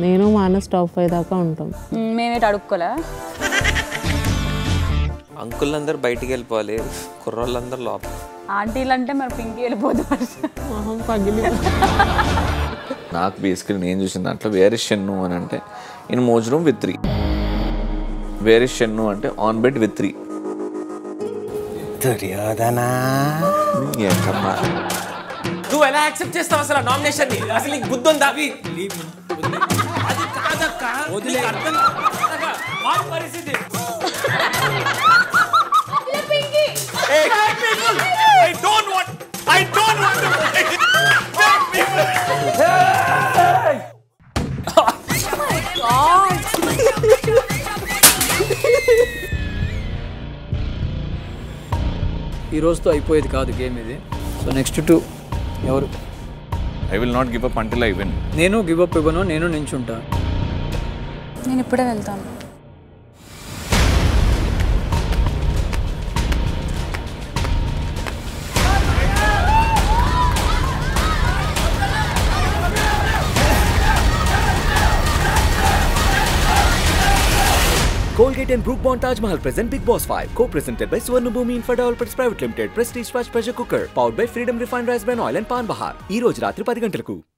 నేను మా అన్న స్టవ్ ఫైవ్ దాకా ఉంటాం మ్, మేమేటి అడుక్కోలే అంకుల్ అందరు బయటికి వెళ్ళిపోవాలి కుర్రోళ్ళందరూ లోపల ఆంటీలు అంటే మరి పింకి వెళ్ళిపోదు మొహం పగిలి నాకు బేసికలీ నేను చూసిన దాంట్లో వేరే షెన్ను అని అంటే ఇన్ మోజ్ రూమ్ విత్ త్రీ వేరే షెన్ను అంటే on bed with three Duryodhana ఏంటమ్మా నువ్వు ఎలా యాక్సెప్ట్ చేస్తావు అసలు నామినేషన్ ని అసలు నీకు బుద్ధి ఉందా అది కాదక్క నీకు అర్థం కాదక్క. వాడి పరిస్థితి Hey, fake people! I don't want I don't want to fake people! ఈ రోజుతో అయిపోయేది కాదు గేమ్ ఇది సో నెక్స్ట్ టూ ఎవరు I will not give up until I win నేను గివ్ అప్ ఇవ్వను నేను నించుంటా నేను ఇప్పుడే వెళ్తాను Colgate and Brook Bond Taj Mahal present Big Boss 5. Co-presented by Swarna Bhumi Infra Developers Private Limited. Prestige Fast Pressure Cooker. Powered by Freedom Refined Rice Bran Oil and Pan Bahar. ఈ రోజు రాత్రి పది గంటలకు